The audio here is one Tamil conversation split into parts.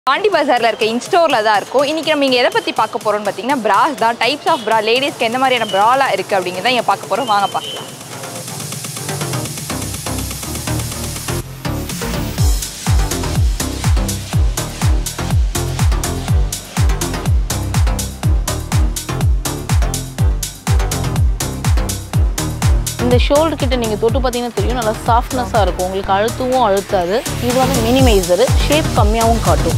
பாண்டி பஜாரில் இருக்க இன்ஸ்டோரில் தான் இருக்கும் இன்றைக்கி நம்ம இங்கே எதை பற்றி பார்க்க போகிறோம்னு பார்த்தீங்கன்னா பிராஸ் தான் டைப்ஸ் ஆஃப் பிரா லேடிஸ்க்கு எந்த மாதிரியான ப்ராலாம் இருக்குது அப்படிங்கிறத இங்கே பார்க்க போகிறோம் வாங்க பார்க்கலாம் இந்த ஷோல்டர் கிட்ட நீங்கள் தொட்டு பார்த்தீங்கன்னா தெரியும் நல்லா சாஃப்ட்னஸாக இருக்கும் உங்களுக்கு அழுத்தவும் அழுத்தாது இது வந்து மினிமைசரு ஷேப் கம்மியாகவும் காட்டும்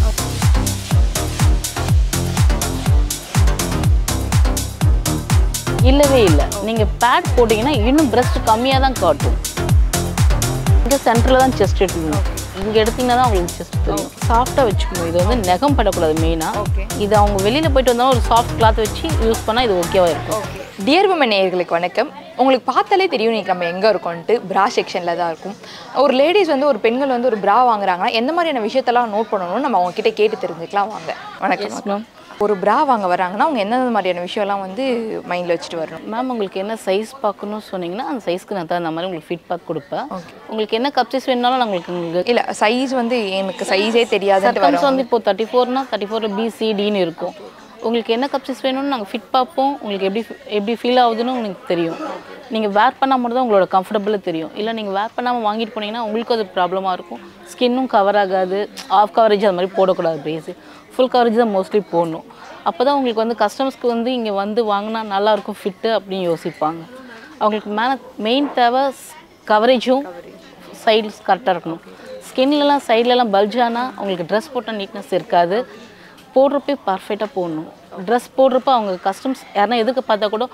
இல்லவே இல்லை நீங்கள் பேட் போட்டிங்கன்னா இன்னும் பிரஸ்ட் கம்மியாக தான் காட்டும் இங்கே சென்டரில் தான் செஸ்ட் எடுக்கணும் இங்கே எடுத்தீங்கன்னா தான் உங்களுக்கு செஸ்ட் தெரியும் சாஃப்டாக வச்சுக்கணும் இது வந்து நகம் படக்கூடாது மெயினாக Okay. இது அவங்க வெளியில் போயிட்டு வந்தாலும் ஒரு சாஃப்ட் கிளாத் வச்சு யூஸ் பண்ணால் இது ஓகேவாக இருக்கும் டியர் உமன் நேயர்களுக்கு வணக்கம் உங்களுக்கு பார்த்தாலே தெரியும் இன்னைக்கு நம்ம எங்கே இருக்கோன்ட்டு பிரா செக்ஷனில் தான் இருக்கும் ஒரு லேடிஸ் வந்து ஒரு பெண்கள் வந்து ஒரு பிரா வாங்குறாங்கன்னா எந்த மாதிரியான விஷயத்தெல்லாம் நோட் பண்ணணும்னு நம்ம அவங்க கிட்ட கேட்டு தெரிஞ்சுக்கலாம் வாங்க வணக்கம் ma'am. ஒரு பிரா வாங்க வராங்கன்னா அவங்க எந்தெந்த மாதிரியான விஷயம்லாம் வந்து மைண்டில் வச்சுட்டு வரணும் மேம் உங்களுக்கு என்ன சைஸ் பார்க்கணும்னு சொன்னீங்கன்னா அந்த சைஸ்க்கு நான் தகுந்த மாதிரி உங்களுக்கு ஃபிட் பார்த்து கொடுப்பேன் உங்களுக்கு என்ன கப் சைஸ் வேணாலும் நான் உங்களுக்கு உங்களுக்கு இல்லை சைஸ் வந்து எனக்கு சைஸே தெரியாதுன்ட்டு சர்க்கம்ஸ் வரோம் வந்து இப்போ தேர்ட்டி ஃபோர்னா தேர்ட்டி ஃபோர் பிசிடின்னு இருக்கும் உங்களுக்கு என்ன கப் சைஸ் வேணும்னு நாங்கள் ஃபிட் பார்ப்போம் உங்களுக்கு எப்படி எப்படி ஃபீல் ஆகுதுன்னு உங்களுக்கு தெரியும் நீங்கள் வேர் பண்ணால் மட்டும் தான் உங்களோட கம்ஃபர்டபுளாக தெரியும் இல்லை நீங்கள் வேர் பண்ணாமல் வாங்கிட்டு போனீங்கன்னா உங்களுக்கும் அது ப்ராப்ளமாக இருக்கும் ஸ்கின்னும் கவர் ஆகாது ஆஃப் கவரேஜ் அது மாதிரி போடக்கூடாது பேஸு ஃபுல் கவரேஜ் தான் மோஸ்ட்லி போடணும் அப்போ தான் உங்களுக்கு வந்து கஸ்டமர்ஸ்க்கு வந்து இங்கே வந்து வாங்கினா நல்லாயிருக்கும் ஃபிட்டு அப்படின்னு யோசிப்பாங்க அவங்களுக்கு மேலே மெயின் தேவை கவரேஜும் சைட்ஸ் கரெக்டாக இருக்கணும் ஸ்கின்லலாம் சைட்லலாம் பல்ஜ் ஆனால் அவங்களுக்கு ட்ரெஸ் போட்டால் நீட்னஸ் இருக்காது போடுறப்பே பர்ஃபெக்டாக போடணும் ட்ரெஸ் போடுறப்ப அவங்க கஸ்டம்ஸ் யாருன்னா எதுக்கு பார்த்தா கூட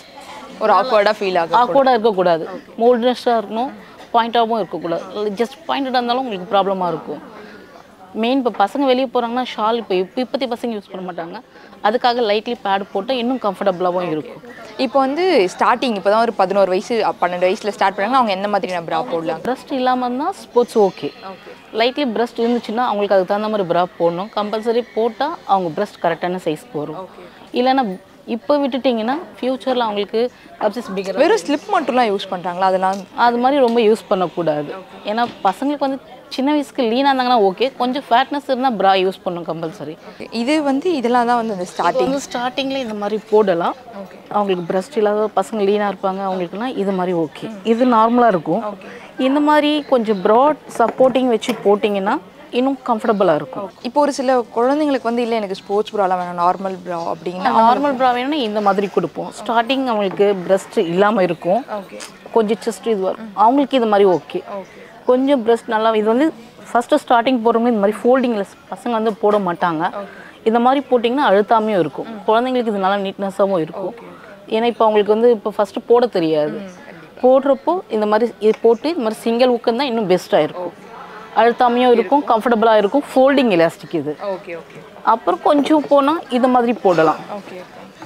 ஒரு ஆக்வர்டாக ஃபீல் ஆகும் ஆக்வர்டாக இருக்கக்கூடாது மோல்ட்னஸாக இருக்கணும் பாயிண்டாகவும் இருக்கக்கூடாது ஜஸ்ட் பாயிண்டடாக இருந்தாலும் உங்களுக்கு ப்ராப்ளமாக இருக்கும் மெயின் இப்போ பசங்க வெளியே போகிறாங்கன்னா ஷால் இப்போ இப்போ இப்போத்தி பசங்க யூஸ் பண்ண மாட்டாங்க அதுக்காக லைட்லி பேட் போட்டால் இன்னும் கம்ஃபர்டபுளாகவும் இருக்கும் இப்போ வந்து ஸ்டார்டிங் இப்போ தான் ஒரு பதினோரு வயசு பன்னெண்டு வயசில் ஸ்டார்ட் பண்ணாங்கன்னா அவங்க எந்த மாதிரியான பிரா போடலாம் பிரஸ்ட் இல்லாமல் இருந்தால் ஸ்போர்ட்ஸ் ஓகே லைட்லி பிரஸ்ட் இருந்துச்சுன்னா அவங்களுக்கு அதுக்கு தகுந்த மாதிரி ப்ரா போடணும் கம்பல்சரி போட்டால் அவங்க பிரஸ்ட் கரெக்டான சைஸ்க்கு வரும் இல்லைன்னா இப்போ விட்டுட்டிங்கன்னா ஃப்யூச்சரில் அவங்களுக்கு அப்சஸ் பிகர் வெறும் ஸ்லிப் மட்டும்லாம் யூஸ் பண்ணுறாங்களா அதெல்லாம் அது மாதிரி ரொம்ப யூஸ் பண்ணக்கூடாது ஏன்னா பசங்களுக்கு வந்து சின்ன வயசுக்கு லீனாக இருந்தாங்கன்னா ஓகே கொஞ்சம் ஃபேட்னஸ் இருந்தால் ப்ரா யூஸ் பண்ணணும் கம்பல்சரி இது வந்து இதெல்லாம் தான் வந்து அந்த ஸ்டார்டிங் வந்து ஸ்டார்டிங்கில் இந்த மாதிரி போடலாம் அவங்களுக்கு பிரஸ்ட் இல்லாத பசங்க லீனாக இருப்பாங்க அவங்களுக்குலாம் இது மாதிரி ஓகே இது நார்மலாக இருக்கும் இந்த மாதிரி கொஞ்சம் ப்ராட் சப்போர்ட்டிங் வச்சு போட்டிங்கன்னா இன்னும் கம்ஃபர்டபுளாக இருக்கும் இப்போ ஒரு சில குழந்தைங்களுக்கு வந்து இல்லை எனக்கு ஸ்போர்ட்ஸ் ப்ராலாம் வேணாம் நார்மல் ப்ரா அப்படின்னா நார்மல் ப்ரா வேணும்னா இந்த மாதிரி கொடுப்போம் ஸ்டார்டிங் அவங்களுக்கு பிரஸ்ட் இல்லாமல் இருக்கும் ஓகே கொஞ்சம் செஸ்ட் இது வரும் அவங்களுக்கு இது மாதிரி ஓகே கொஞ்சம் பிரஸ்ட் நல்லா இது வந்து ஃபஸ்ட்டு ஸ்டார்டிங் போடுறவங்க இந்த மாதிரி ஃபோல்டிங்கில் பசங்க வந்து போட மாட்டாங்க இந்த மாதிரி போட்டிங்கன்னா அழுத்தாமையும் இருக்கும் குழந்தைங்களுக்கு இது நல்லா நீட்னஸாகவும் இருக்கும் ஏன்னா இப்போ அவங்களுக்கு வந்து இப்போ ஃபஸ்ட்டு போட தெரியாது போடுறப்போ இந்த மாதிரி இது போட்டு இந்த மாதிரி சிங்கிள் உக்கம் தான் இன்னும் பெஸ்ட்டாக இருக்கும் அழுத்தாமையும் இருக்கும் கம்ஃபர்டபுளாக இருக்கும் ஃபோல்டிங் எலாஸ்டிக் இது ஓகே ஓகே அப்புறம் கொஞ்சம் போனால் இது மாதிரி போடலாம் ஓகே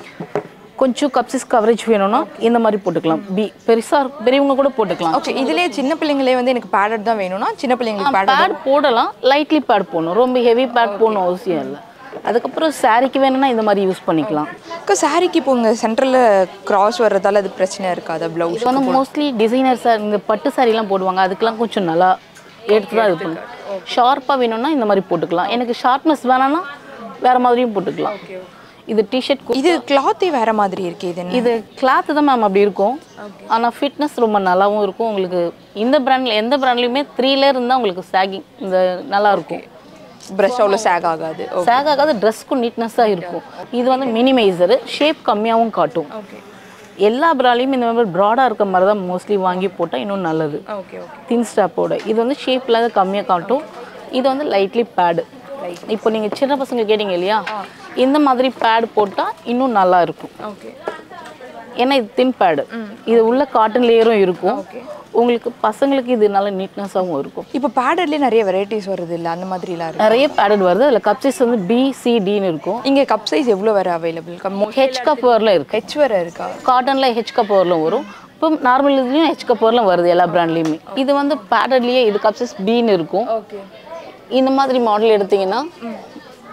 கொஞ்சம் கப்சிஸ் கவரேஜ் வேணும்னா இந்த மாதிரி போட்டுக்கலாம் பி பெருசாக பெரியவங்க கூட போட்டுக்கலாம் ஓகே இதுலேயே சின்ன பிள்ளைங்களே வந்து எனக்கு பேடட் தான் வேணும்னா சின்ன பிள்ளைங்களுக்கு பேடட் பேட் போடலாம் லைட்லி பேட் போடணும் ரொம்ப ஹெவி பேட் போடணும் அவசியம் இல்லை அதுக்கப்புறம் சாரிக்கு வேணும்னா இந்த மாதிரி யூஸ் பண்ணிக்கலாம் அக்கா சாரிக்கு இப்போ உங்கள் சென்டரில் கிராஸ் வர்றதால அது பிரச்சனை இருக்காது ப்ளவுஸ் இது வந்து மோஸ்ட்லி டிசைனர் சார் இந்த பட்டு சாரிலாம் போடுவாங்க அதுக்கெல்லாம் கொஞ்சம் நல்லா எடுத்து தான் இது பண்ணும் ஷார்ப்பாக வேணும்னா இந்த மாதிரி போட்டுக்கலாம் எனக்கு ஷார்ப்னஸ் வேணாம்னா வேறு மாதிரியும் போட்டுக்கலாம் இது டிஷர்ட் இது கிளாத்தே வேற மாதிரி இருக்கு இது என்ன இது கிளாத் தான் மேம் அப்படி இருக்கும் ஆனால் ஃபிட்னஸ் ரொம்ப நல்லாவும் இருக்கும் உங்களுக்கு இந்த பிராண்டில் எந்த பிராண்ட்லையுமே த்ரீ லேயர் இருந்தால் உங்களுக்கு சாகிங் இந்த நல்லா இருக்கும் ப்ரஷ் அவ்வளோ சேக் ஆகாது சேக் ஆகாத ட்ரெஸ்க்கும் நீட்னஸாக இருக்கும் இது வந்து மினிமைசரு ஷேப் கம்மியாகவும் காட்டும் எல்லா பிராலையும் இந்த மாதிரி ப்ராடாக இருக்க மாதிரி தான் மோஸ்ட்லி வாங்கி போட்டால் இன்னும் நல்லது ஓகே ஓகே தின் ஸ்டாப்போட இது வந்து ஷேப் இல்லாத கம்மியாக காட்டும் இது வந்து லைட்லி பேடு இப்போ நீங்கள் சின்ன பசங்க கேட்டிங்க இல்லையா இந்த மாதிரி பேட் போட்டால் இன்னும் நல்லா இருக்கும் ஓகே ஏன்னா இது தின் பேடு இது உள்ள காட்டன் லேயரும் இருக்கும் உங்களுக்கு பசங்களுக்கு இது நல்ல நீட்னஸாகவும் இருக்கும் இப்போ பேடட்லேயே நிறைய வெரைட்டிஸ் வருது இல்லை அந்த மாதிரிலாம் இருக்கு நிறைய பேடட் வருது அதில் கப் சைஸ் வந்து பி சி டின்னு இருக்கும் இங்கே கப் சைஸ் எவ்வளோ வேற அவைலபிள் ஹெச் கப் வரலாம் இருக்கு ஹெச் வேற இருக்கா காட்டனில் ஹெச் கப் வரலும் வரும் இப்போ நார்மல் இதுலேயும் ஹெச் கப் வரலாம் வருது எல்லா பிராண்ட்லேயுமே இது வந்து பேடட்லேயே இது கப் சைஸ் பின்னு இருக்கும் ஓகே இந்த மாதிரி மாடல் எடுத்தீங்கன்னா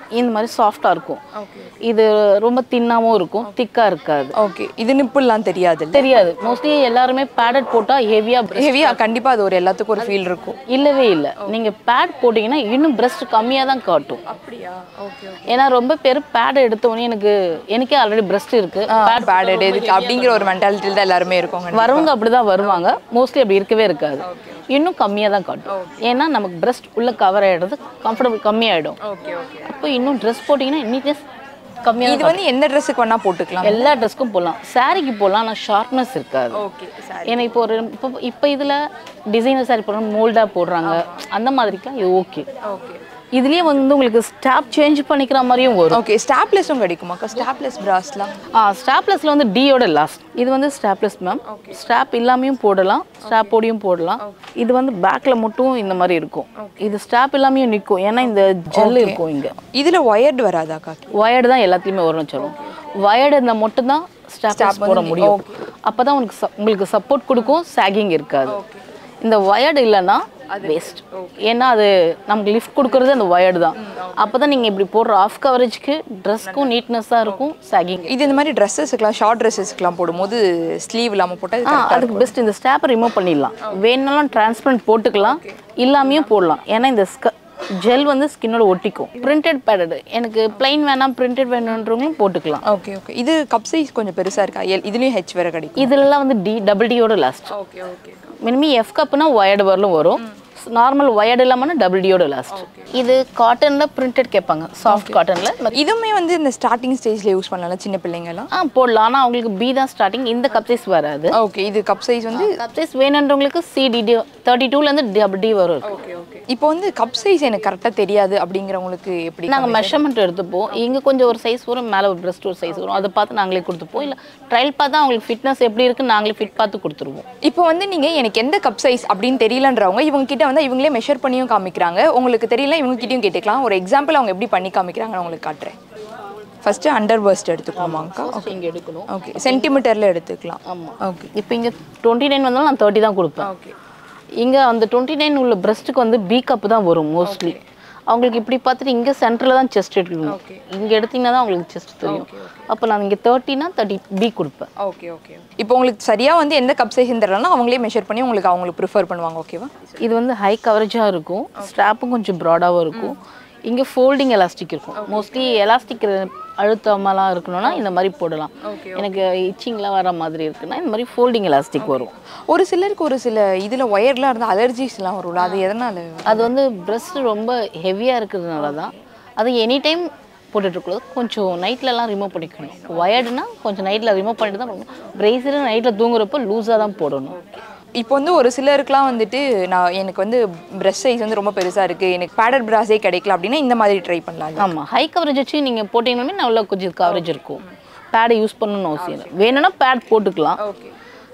இந்த மாதிரி சாஃப்டாக இருக்கும் இது ரொம்ப தின்னாவும் இருக்கும் திக்காக இருக்காது ஓகே இது நிப்புல்லாம் தெரியாது தெரியாது மோஸ்ட்லி எல்லாருமே பேடட் போட்டால் ஹெவியாக ஹெவியா கண்டிப்பா அது ஒரு எல்லாத்துக்கும் ஒரு ஃபீல் இருக்கும் இல்லவே இல்லை நீங்கள் பேட் போட்டிங்கன்னா இன்னும் பிரஸ்ட் கம்மியாக தான் காட்டும் அப்படியா ஓகே ஏன்னா ரொம்ப பேர் பேட் எடுத்த உடனே எனக்கு எனக்கே ஆல்ரெடி பிரஸ்ட் இருக்கு பேட் பேடட் எதுக்கு அப்படிங்கிற ஒரு மென்டாலிட்டியில் தான் எல்லாருமே இருக்கோங்க வரவங்க அப்படிதான் வருவாங்க மோஸ்ட்லி அப்படி இருக்கவே இருக்காது இன்னும் கம்மியாக தான் காட்டும் ஏன்னா நமக்கு பிரஸ்ட் உள்ள கவர் ஆகிடுறது கம்ஃபர்டபுள் கம்மியாயிடும் ஓகே ஓகே அப்போ இன்னும் ட்ரெஸ் போட்டிங்கன்னா நீட்னஸ் கம்மியாக இது வந்து எந்த ட்ரெஸ்ஸுக்கு வேணா போட்டுக்கலாம் எல்லா ட்ரெஸ்க்கும் போடலாம் சாரிக்கு போடலாம் ஆனால் ஷார்ப்னஸ் இருக்காது ஓகே ஏன்னா இப்போ ஒரு இப்போ இப்போ இதில் டிசைனர் சாரி போடுறாங்க மோல்டாக போடுறாங்க அந்த மாதிரிக்கெலாம் இது ஓகே ஓகே இதுலேயே வந்து உங்களுக்கு ஸ்டாப் சேஞ்ச் பண்ணிக்கிற மாதிரியும் வரும் ஓகே ஸ்டாப்லெஸும் கிடைக்குமாக்கா ஸ்டாப்லெஸ் பிராஸ்லாம் ஆ ஸ்டாப்லெஸ்ல வந்து டியோட லாஸ்ட் இது வந்து ஸ்டாப்லெஸ் மேம் ஸ்டாப் இல்லாமையும் போடலாம் ஸ்டாப்போடையும் போடலாம் இது வந்து பேக்ல மட்டும் இந்த மாதிரி இருக்கும் இது ஸ்டாப் இல்லாமையும் நிற்கும் ஏன்னா இந்த ஜெல் இருக்கும் இங்க இதுல ஒயர்டு வராதாக்கா வயர்டு தான் எல்லாத்தையுமே வரும்னு சொல்லுவோம் வயர்டு இருந்தால் மட்டும்தான் ஸ்டாப்லெஸ் போட முடியும் அப்பதான் உங்களுக்கு ச- உங்களுக்கு சப்போர்ட் கொடுக்கும் சாகிங் இருக்காது இந்த வயர்டு இல்லைன்னா வேஸ்ட் ஏன்னா அது நமக்கு லிஃப்ட் கொடுக்கறது அந்த வயர்டு தான் அப்பதான் நீங்க இப்படி போடுற ஆஃப் கவரேஜ்க்கு ட்ரெஸ்க்கும் நீட்னஸாக இருக்கும் சாகிங் இது இந்த மாதிரி ட்ரெஸ்ஸஸ்க்குலாம் ஷார்ட் ட்ரெஸ்ஸஸ்க்குலாம் போடும்போது ஸ்லீவ் இல்லாமல் போட்டால் ஆ அதுக்கு பெஸ்ட் இந்த ஸ்டாப்பை ரிமூவ் பண்ணிடலாம் வேணும்னாலும் டிரான்ஸ்பரண்ட் போட்டுக்கலாம் இல்லாமையும் போடலாம் ஏன்னா இந்த ஜெல் வந்து ஸ்கின்னோட ஒட்டிக்கும் பிரிண்டட் பேடட் எனக்கு plain வேணாம் பிரிண்டட் வேணுன்றவங்களும் போட்டுக்கலாம் ஓகே ஓகே இது கப் சைஸ் கொஞ்சம் பெருசா இருக்கா எல் இதுலயும் ஹெச் வேற கிடைக்கும் இதெல்லாம் வந்து டி டபுள் டியோட last okay okay minimum F கப்னா ஒயர்டு வரலும் வரும் நார்மல் ஒயர்டு இல்லாமல் டபுள் டியோட லாஸ்ட் இது காட்டனில் பிரிண்டட் கேட்பாங்க சாஃப்ட் காட்டனில் இதுவுமே வந்து இந்த ஸ்டார்டிங் ஸ்டேஜ்ல யூஸ் பண்ணலாம் சின்ன பிள்ளைங்கலாம் ஆ போடலாம் ஆனால் அவங்களுக்கு பி தான் ஸ்டார்டிங் இந்த கப் சைஸ் வராது ஓகே இது கப் சைஸ் வந்து கப் சைஸ் வேணுன்றவங்களுக்கு சிடி தேர்ட்டி டூலேருந்து டபுள் டி வரும் ஓகே ஓகே இப்போ வந்து கப் சைஸ் எனக்கு கரெக்டாக தெரியாது அப்படிங்கிறவங்களுக்கு எப்படி நாங்கள் மெஷர்மெண்ட் எடுத்துப்போம் இங்கே கொஞ்சம் ஒரு சைஸ் வரும் மேலே ஒரு பிரஸ்ட் ஒரு சைஸ் வரும் அதை பார்த்து நாங்களே கொடுத்துப்போம் இல்லை ட்ரையல் பார்த்தா அவங்களுக்கு ஃபிட்னஸ் எப்படி இருக்குன்னு நாங்களே ஃபிட் பார்த்து கொடுத்துருவோம் இப்போ வந்து நீங்க எனக்கு எந்த கப் சைஸ் அப்படின்னு தெரியலன்றவங்க இவங்க கிட்ட வந்து இவங்களே மெஷர் பண்ணியும் காமிக்கிறாங்க உங்களுக்கு தெரியல இவங்க கிட்டயும் கேட்டுக்கலாம் ஒரு எக்ஸாம்பிள் அவங்க எப்படி பண்ணி காமிக்கிறாங்கன்னு உங்களுக்கு காட்டுறேன் ஃபர்ஸ்ட் அண்டர் பர்ஸ்ட் எடுத்துக்கோமாங்க்கா இங்கே எடுக்கணும் ஓகே சென்டிமீட்டர்ல எடுத்துக்கலாம் ஆமாம் ஓகே இப்போ இங்கே டுவெண்ட்டி நைன் வந்தாலும் நான் தேர்ட்டி தான் கொடுப்பேன் ஓகே இங்கே அந்த டுவெண்ட்டி நைன் உள்ள பிரஸ்ட்டுக்கு வந்து பி கப் தான் வரும் மோஸ்ட்லி அவங்களுக்கு இப்படி பார்த்துட்டு இங்கே சென்டரில் தான் செஸ்ட் எடுக்கணும் இங்கே எடுத்தீங்கன்னா தான் அவங்களுக்கு செஸ்ட் தெரியும் அப்போ நான் இங்கே தேர்ட்டினா தேர்ட்டி பி கொடுப்பேன் ஓகே ஓகே இப்போ உங்களுக்கு சரியா வந்து எந்த கப் சைஸ் தெரியலனா அவங்களே மெஷர் பண்ணி உங்களுக்கு அவங்களுக்கு ப்ரிஃபர் பண்ணுவாங்க ஓகேவா இது வந்து ஹை கவரேஜாக இருக்கும் ஸ்ட்ராப்பும் கொஞ்சம் ப்ராடாகவும் இருக்கும் இங்கே ஃபோல்டிங் எலாஸ்டிக் இருக்கும் மோஸ்ட்லி எலாஸ்டிக் அழுத்தமெல்லாம் இருக்கணும்னா இந்த மாதிரி போடலாம் எனக்கு இச்சிங்லாம் வர மாதிரி இருக்குன்னா இந்த மாதிரி ஃபோல்டிங் எலாஸ்டிக் வரும் ஒரு சிலருக்கு ஒரு சில இதுல ஒயர்லாம் இருந்தால் அலர்ஜிஸ்லாம் வரும்ல அது எதனால அது வந்து பிரஸ்ட் ரொம்ப ஹெவியாக இருக்கிறதுனால தான் அது எனி டைம் போட்டுட்ருக்கூடாது கொஞ்சம் நைட்லலாம் ரிமூவ் பண்ணிக்கணும் ஒயர்டுனா கொஞ்சம் நைட்டில் ரிமூவ் பண்ணிட்டு தான் பண்ணணும் பிரேசர் நைட்டில் தூங்குறப்போ லூஸாக தான் போடணும் இப்போ வந்து ஒரு சிலருக்குலாம் வந்துட்டு நான் எனக்கு வந்து பிரஷ் சைஸ் வந்து ரொம்ப பெருசா இருக்கு எனக்கு பேடட் பிராஸே கிடைக்கல அப்படின்னா இந்த மாதிரி ட்ரை பண்ணலாம் ஆமாம் ஹை கவரேஜ் வச்சு நீங்கள் போட்டிங்கனாலுமே நல்லா கொஞ்சம் கவரேஜ் இருக்கும் பேடை யூஸ் பண்ணணும்னு அவசியம் இல்லை வேணும்னா பேட் போட்டுக்கலாம் ஓகே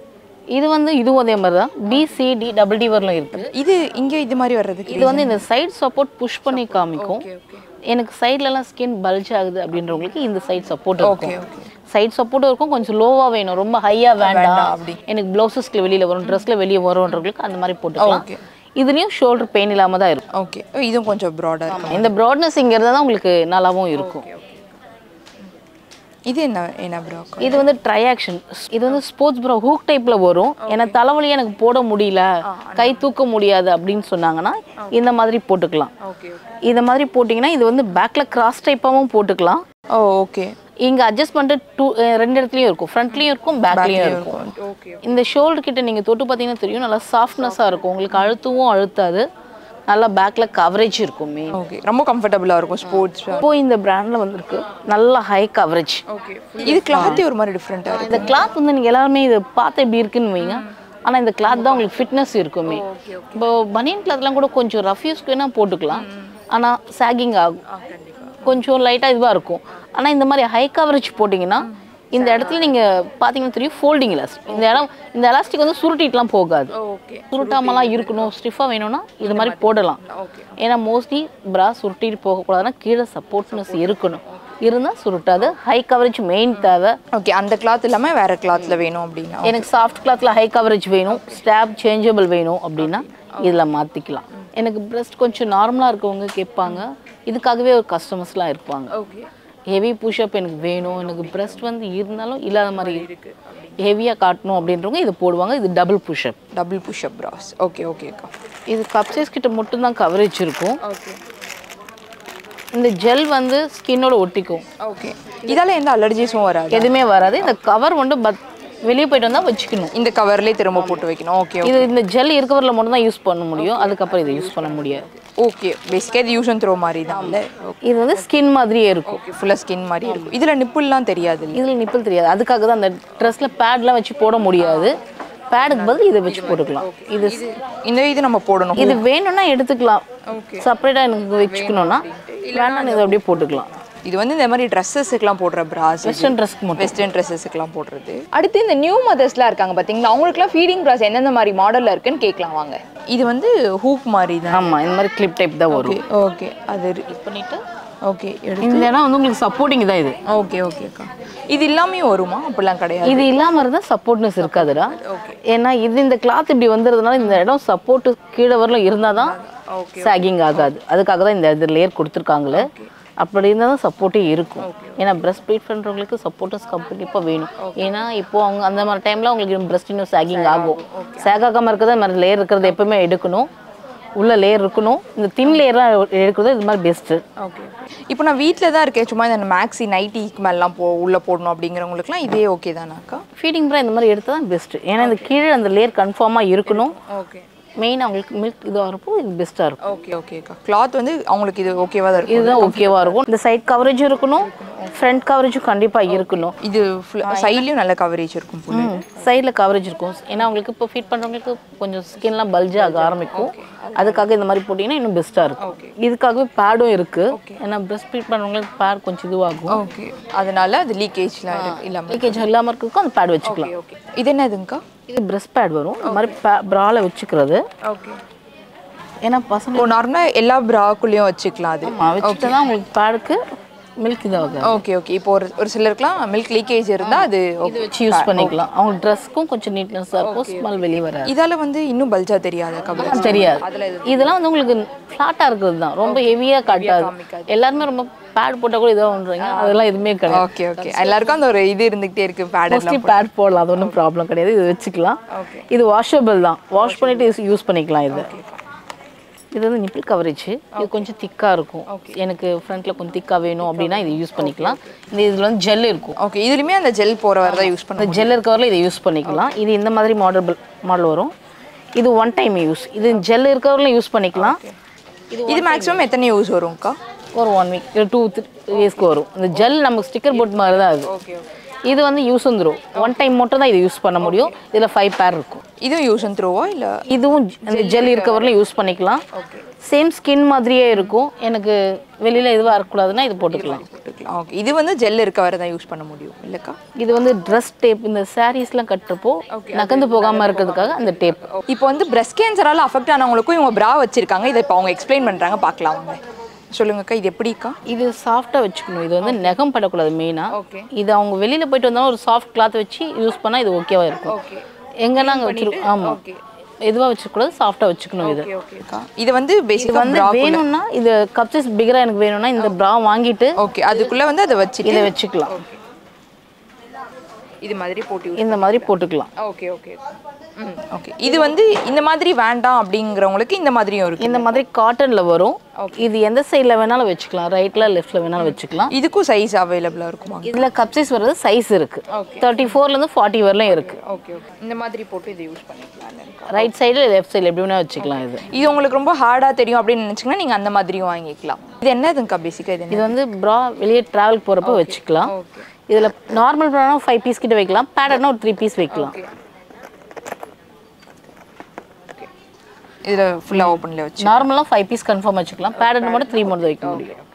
இது வந்து இதுவும் அதே மாதிரி தான் பிசிடி டபுள் டி வரலும் இருக்குது இது இங்க இது மாதிரி வர்றதுக்கு இது வந்து இந்த சைடு சப்போர்ட் புஷ் பண்ணி காமிக்கும் ஓகே ஓகே எனக்கு சைட்லலாம் ஸ்கின் பல்ஜ் ஆகுது அப்படின்றவங்களுக்கு இந்த சைடு சப்போர்ட் ஓகே இருக்கும் ஓகே சைடு சப்போர்ட்டும் இருக்கும் கொஞ்சம் லோவாக வேணும் ரொம்ப ஹையாக வேண்டாம் வேண்டாம் அப்படி. எனக்கு ப்ளவுசஸ்க்கு வெளியில் வரும் ட்ரெஸ்ஸில் வெளியே வரும்ன்றவங்களுக்கு அந்த மாதிரி போட்டுக்கலாம் Okay. இதுலேயும் ஷோல்டர் பெயின் இல்லாமல் தான் இருக்கும் ஓகே இதுவும் கொஞ்சம் ப்ராடா இருக்கு இந்த ப்ராட்னஸ் இங்கே இருந்தால் தான் உங்களுக்கு நல்லாவும் இருக்கும் இது என்ன என்ன ப்ரோ இது வந்து ட்ரை ஆக்ஷன் இது வந்து ஸ்போர்ட்ஸ் ப்ரோ ஹூக் டைப்ல வரும் ஏன்னா தலைவலி எனக்கு போட முடியல கை தூக்க முடியாது அப்படின்னு சொன்னாங்கன்னா இந்த மாதிரி போட்டுக்கலாம் ஓகே இந்த மாதிரி போட்டிங்கன்னா இது வந்து பேக்ல கிராஸ் டைப்பாகவும் போட்டுக்கலாம் ஓ ஓகே இங்க அட்ஜஸ்ட் பண்ணிட்டு டூ ரெண்டு இடத்துலயும் இருக்கும் ஃப்ரண்ட்லயும் இருக்கும் பேக்லயும் இருக்கும் ஓகே இந்த ஷோல்டர் கிட்ட நீங்க தொட்டு பார்த்தீங்கன்னா தெரியும் நல்லா சாஃப்ட்னஸாக இருக்கும் உங்களுக்கு அழுத்தவும் அழுத்தாது நல்லா பேக்ல கவரேஜ் இருக்கும் மெயின் ஓகே ரொம்ப கம்ஃபர்டபுளா இருக்கும் ஸ்போர்ட்ஸ் இப்போ இந்த பிராண்ட்ல வந்திருக்கு நல்ல ஹை கவரேஜ் ஓகே இது கிளாத்தே ஒரு மாதிரி டிஃப்ரெண்டா இருக்கு இந்த கிளாத் வந்து நீங்கள் எல்லாருமே இதை பார்த்து எப்படி இருக்குன்னு வைங்க ஆனால் இந்த கிளாத் தான் உங்களுக்கு ஃபிட்னஸ் இருக்குமே இப்போ பனியன் கிளாத்லாம் கூட கொஞ்சம் ரஃப் யூஸ்க்கு வேணால் போட்டுக்கலாம் ஆனால் சாகிங் ஆகும் கொஞ்சம் லைட்டாக இதுவாக இருக்கும் ஆனால் இந்த மாதிரி ஹை கவரேஜ் போட்டிங்கன்னா இந்த இடத்துல நீங்கள் பார்த்தீங்கன்னா தெரியும் ஃபோல்டிங் எலாஸ்டிக் இந்த இடம் இந்த எலாஸ்டிக் வந்து சுருட்டிட்டுலாம் போகாது ஓகே சுருட்டாமலாம் இருக்கணும் ஸ்டிஃபாக வேணும்னா இது மாதிரி போடலாம் ஓகே ஏன்னா மோஸ்ட்லி பிரா சுருட்டிட்டு போகக்கூடாதுன்னா கீழே சப்போர்ட்னஸ் இருக்கணும் இருந்தால் சுருட்டாது ஹை கவரேஜ் மெயின் தேவை ஓகே அந்த கிளாத் இல்லாம வேற கிளாத்ல வேணும் அப்படின்னா எனக்கு சாஃப்ட் கிளாத்தில் ஹை கவரேஜ் வேணும் ஸ்டாப் சேஞ்சபிள் வேணும் அப்படின்னா இதில் மாற்றிக்கலாம் எனக்கு பிரஸ்ட் கொஞ்சம் நார்மலாக இருக்கவங்க கேட்பாங்க இதுக்காகவே ஒரு கஸ்டமர்ஸ்லாம் இருப்பாங்க ஓகே ஹெவி புஷ்அப் எனக்கு வேணும் எனக்கு பிரஸ்ட் வந்து இருந்தாலும் இல்லாத மாதிரி ஹெவியாக காட்டணும் அப்படின்றவங்க இது போடுவாங்க இது double push up double push up bras okay ஓகேக்கா இது கப் சைஸ் கிட்ட மட்டும்தான் கவரேஜ் இருக்கும் ஓகே இந்த ஜெல் வந்து ஸ்கின்னோட ஒட்டிக்கும் ஓகே இதால எந்த அலர்ஜிஸும் வராது எதுவுமே வராது இந்த கவர் வந்து பத் வெளியே போயிட்டு வந்தால் வச்சுக்கணும் இந்த கவர்லேயே திரும்ப போட்டு வைக்கணும் ஓகே இது இந்த ஜெல் இருக்கவரில் மட்டும் தான் யூஸ் பண்ண முடியும் அதுக்கப்புறம் இதை யூஸ் பண்ண முடியாது ஓகே பேசிக்காக இது யூஸ் அண்ட் த்ரோ மாதிரி தான் இல்லை இது வந்து ஸ்கின் மாதிரியே இருக்கும் ஓகே ஃபுல்லாக ஸ்கின் மாதிரி இருக்கும் இதில் நிப்புல்லாம் தெரியாது இதில் நிப்பிள் தெரியாது அதுக்காக தான் அந்த ட்ரெஸ்ஸில் பேட்லாம் வச்சு போட முடியாது பேடுக்கு பதில் இதை வச்சு போட்டுக்கலாம் இது இந்த இது நம்ம போடணும் இது வேணும்னா எடுத்துக்கலாம் செப்பரேட்டாக எனக்கு வச்சுக்கணும்னா வேணாம் இதை அப்படியே போட்டுக்கலாம் இது வந்து இந்த மாதிரி ட்ரெஸ்ஸஸுக்கெலாம் போடுற பிராஸ் வெஸ்டர்ன் ட்ரெஸ்க்கு மட்டும் வெஸ்டர்ன் ட்ரெஸ்ஸஸுக்கெலாம் போடுறது அடுத்து இந்த நியூ மதர்ஸ்லாம் இருக்காங்க பார்த்தீங்களா அவங்களுக்குலாம் ஃபீடிங் பிராஸ் எந்தெந்த மாதிரி மாடலில் இருக்குன்னு கேட்கலாம் வாங்க இது வந்து ஹூக் மாதிரி தான் ஆமாம் இந்த மாதிரி கிளிப் டைப் தான் வரும் ஓகே அது பண்ணிட்டு ஓகே எடுத்து இந்த இடம் வந்து உங்களுக்கு சப்போர்ட்டிங் தான் இது ஓகே ஓகேக்கா இது எல்லாமே வருமா அப்படிலாம் கிடையாது இது இல்லாமல் இருந்தால் சப்போர்ட்னஸ் இருக்காதுடா ஏன்னா இது இந்த கிளாத் இப்படி வந்துடுறதுனால இந்த இடம் சப்போர்ட் கீழே வரலாம் இருந்தால் தான் சாகிங் ஆகாது அதுக்காக தான் இந்த இது லேயர் கொடுத்துருக்காங்களே அப்படி இருந்தால் தான் சப்போர்ட்டே இருக்கும் ஏன்னா பிரஸ்ட் ஃபீட் பண்ணுறவங்களுக்கு சப்போர்ட்டஸ் கண்டிப்பாக வேணும் ஏன்னா இப்போ அவங்க அந்த மாதிரி டைமில் அவங்களுக்கு பிரஸ்ட் இன்னும் சாகிங் ஆகும் சாக் ஆகாமல் இருக்கிறது இந்த மாதிரி லேயர் இருக்கிறது எப்பவுமே எடுக்கணும் உள்ள லேயர் இருக்கணும் இந்த தின் லேயர்லாம் எடுக்கிறது இது மாதிரி பெஸ்ட்டு ஓகே இப்போ நான் வீட்டில் தான் இருக்கேன் சும்மா இந்த மேக்ஸி நைட்டிக்கு மேலாம் போ உள்ளே போடணும் அப்படிங்கிறவங்களுக்குலாம் இதே ஓகே தானாக்கா ஃபீடிங் ப்ரா இந்த மாதிரி எடுத்தால் தான் பெஸ்ட்டு ஏன்னா இந்த கீழே அந்த லேயர் கன்ஃபார்மாக இருக்கணும் ஓகே மெயின் அவங்களுக்கு மில்க் இதாக இருக்கும் இது பெஸ்ட்டாக இருக்கும் ஓகே ஓகேக்கா கிளாத் வந்து அவங்களுக்கு இது ஓகேவா தான் இருக்கும் இதுதான் ஓகேவா இருக்கும் இந்த சைட் கவரேஜும் இருக்கணும் ஃப்ரண்ட் கவரேஜும் கண்டிப்பாக இருக்கணும் இது சைட்லேயும் நல்ல கவரேஜ் இருக்கும் புல்லு சைடில் கவரேஜ் இருக்கும் ஏன்னா அவங்களுக்கு இப்போ ஃபீட் பண்ணுறவங்களுக்கு கொஞ்சம் ஸ்கின்லாம் பல்ஜ் ஆக ஆரம்பிக்கும் அதுக்காக இந்த மாதிரி போட்டிங்கன்னா இன்னும் பெஸ்ட்டாக இருக்கும் இதுக்காகவே பேடும் இருக்குது ஏன்னா பிரஸ்ட் ஃபீட் பண்ணுறவங்களுக்கு பேட் கொஞ்சம் இதுவாகும் ஓகே அதனால அது லீக்கேஜ்லாம் இல்லாமல் லீக்கேஜ் இல்லாமல் இருக்கிறதுக்கும் அந்த பேட் வச்சுக்கலாம் ஓகே இது என்னதுங்கக்கா இது பிரஸ்ட் பேட் வரும் இந்த மாதிரி ப்ரால வச்சுக்கிறது ஓகே ஏன்னா பசங்க இப்போ நார்மலாக எல்லா ப்ராக்குள்ளேயும் வச்சுக்கலாம் அது வச்சுட்டு தான் உங்களுக்கு பேடுக்கு மில்க் இதாகுது ஓகே ஓகே இப்போ ஒரு ஒரு சிலருக்குலாம் மில்க் லீக்கேஜ் இருந்தால் அது இது ஓகே வச்சு யூஸ் பண்ணிக்கலாம் அவங்க ட்ரெஸ்க்கும் கொஞ்சம் நீட்னஸாக இருக்கும் ஸ்மெல் வெளியே வராது இதால வந்து இன்னும் பல்ஜா தெரியாது கவரேஜ் தெரியாது இதெல்லாம் வந்து உங்களுக்கு ஃப்ளாட்டாக இருக்கிறது தான் ரொம்ப ஹெவியாக காட்டாது எல்லாருமே ரொம்ப பேட் போட்டால் கூட இதாக அதெல்லாம் எதுவுமே கிடையாது ஓகே ஓகே எல்லாருக்கும் அந்த ஒரு இது இருந்துகிட்டே இருக்கு பேட் மோஸ்ட்லி பேட் போடலாம் அது ஒன்றும் ப்ராப்ளம் கிடையாது இது வச்சுக்கலாம் ஓகே இது வாஷபிள் தான் வாஷ் பண்ணிட்டு யூஸ் பண்ணிக்கலாம் இது இது வந்து நிப்பிள் கவரேஜ் இது கொஞ்சம் திக்காக இருக்கும் எனக்கு ஃப்ரண்ட்டில் கொஞ்சம் திக்காக வேணும் அப்படின்னா இது யூஸ் பண்ணிக்கலாம் இந்த இதில் வந்து ஜெல் இருக்கும் ஓகே இதுலயுமே அந்த ஜெல் போற வரை தான் யூஸ் இந்த பண்ணுறது ஜெல் இருக்கவரில் இதை யூஸ் பண்ணிக்கலாம் இது இந்த மாதிரி மாடல் மாடல் வரும் இது ஒன் டைம் யூஸ் இது ஜெல் இருக்கவரில் யூஸ் பண்ணிக்கலாம் இது மேக்ஸிமம் எத்தனை யூஸ் வரும்க்கா ஒரு ஒன் வீக் இல்லை டூ த்ரீ டேஸ்க்கு வரும் இந்த ஜெல் நமக்கு ஸ்டிக்கர் போட் மாதிரி தான் அது ஓகே ஓகே இது வந்து யூஸ் வந்துடும் ஒன் டைம் மட்டும் தான் இது யூஸ் பண்ண முடியும் இதில் ஃபைவ் பேர் இருக்கும் இதுவும் யூஸ் அண்ட் த்ரோவா இல்லை இதுவும் ஜ- அந்த ஜெல் இருக்கவரில் யூஸ் பண்ணிக்கலாம் ஓகே சேம் ஸ்கின் மாதிரியே இருக்கும் எனக்கு வெளியில் எதுவாக இருக்கக்கூடாதுன்னா இது போட்டுக்கலாம் போட்டுக்கலாம் ஓகே இது வந்து ஜெல் இருக்க வரை தான் யூஸ் பண்ண முடியும் இல்லைக்கா இது வந்து ட்ரெஸ் டேப் இந்த சாரீஸ்லாம் கட்டுறப்போ நகர்ந்து போகாமல் இருக்கிறதுக்காக அந்த டேப் இப்போ வந்து பிரஸ்ட் கேன்சரால் அஃபெக்ட் ஆனவங்களுக்கும் இவங்க ப்ரா வச்சிருக்காங்க இதை இப்போ அவங்க எக்ஸ்பிளைன் பண்ணுறாங்க பார்க்கலாம் வாங்க சொல்லுங்கக்கா இது எப்படிக்கா இது சாஃப்டாக வச்சுக்கணும் இது வந்து நகம் படக்கூடாது மெயினாக ஓகே இது அவங்க வெளியில் போயிட்டு வந்தாலும் ஒரு சாஃப்ட் கிளாத் வச்சு யூஸ் பண்ணால் இது ஓகேவா இருக்கும் ஓகே எங்கன்னா அங்கே வச்சிருக்கோம் ஆமாம் ஓகே எதுவாக வச்சுக்கூடாது சாஃப்டாக வச்சுக்கணும் இது ஓகே ஓகேக்கா இது வந்து இது பேசிக்காக வந்து வேணும்னா இது கப்சஸ் பிகராக எனக்கு வேணும்னா இந்த ப்ரா வாங்கிட்டு ஓகே அதுக்குள்ளே வந்து அதை வச்சுட்டு இதை வச்சுக்கலாம் இது மாதிரி போட்டு use இந்த மாதிரி போட்டுக்கலாம் ஓகே ஓகே ம் ஓகே இது வந்து இந்த மாதிரி வேண்டாம் அப்படிங்கிறவங்களுக்கு இந்த மாதிரியும் இருக்கு இந்த மாதிரி காட்டனில் வரும் இது எந்த சைடில் வேணாலும் வச்சுக்கலாம் ரைட்டில் லெஃப்ட்டில் வேணாலும் வச்சுக்கலாம் இதுக்கும் சைஸ் அவைலபிளாக இருக்குமா இதில் கப்சைஸ் வர்றது சைஸ் இருக்குது தேர்ட்டி ஃபோர்லேருந்து ஃபார்ட்டி வரலையும் இருக்குது ஓகே ஓகே இந்த மாதிரி போட்டு இதை யூஸ் பண்ணிக்கலாம் ரைட் சைடில் லெஃப்ட் சைடில் எப்படி வேணால் வச்சுக்கலாம் இது இது உங்களுக்கு ரொம்ப ஹார்டாக தெரியும் அப்படின்னு நினச்சிங்கன்னா நீங்கள் அந்த மாதிரியும் வாங்கிக்கலாம் இது என்னதுங்கக்கா பேசிக்காக இது என்ன இது வந்து ப்ரா வெளியே ட்ராவல் போகிறப்ப வச்சுக்கலாம் ஓகே இதில் நார்மல் ப்ரானா ஃபைவ் பீஸ் கிட்ட வைக்கலாம் பேடர்னா ஒரு த்ரீ பீஸ் வைக்கலாம் ஓகே இதில் ஃபுல்லாக ஓப்பனில் வச்சு நார்மலாக ஃபைவ் பீஸ் கன்ஃபார்ம் வச்சுக்கலாம் பேடர்னா மட்டும் த்ரீ மட்டும் வைக்க முடியும்